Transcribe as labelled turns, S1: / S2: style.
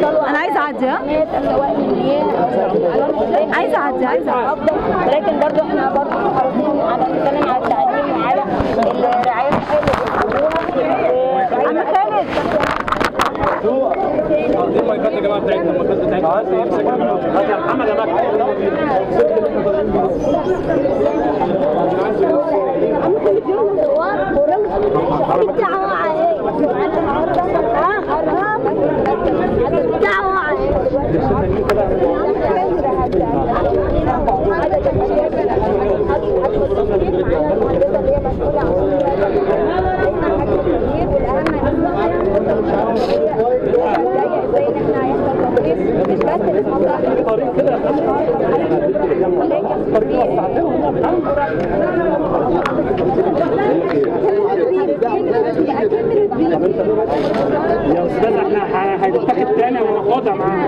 S1: انا عايزه اعدي ها
S2: سواء المياه او
S1: عايزه اعدي عايزه اعدي
S2: افضل ولكن برضو احنا برضو حريصين على نتكلم على التعليم وعلى الرعايه الصحيه
S1: انا خالد
S3: دي المايكات يا جماعه بتاعتنا المايكات بتاعتنا امسك يا محمد يا
S4: يا استاذ احنا هنتاخد تاني وناخدها معانا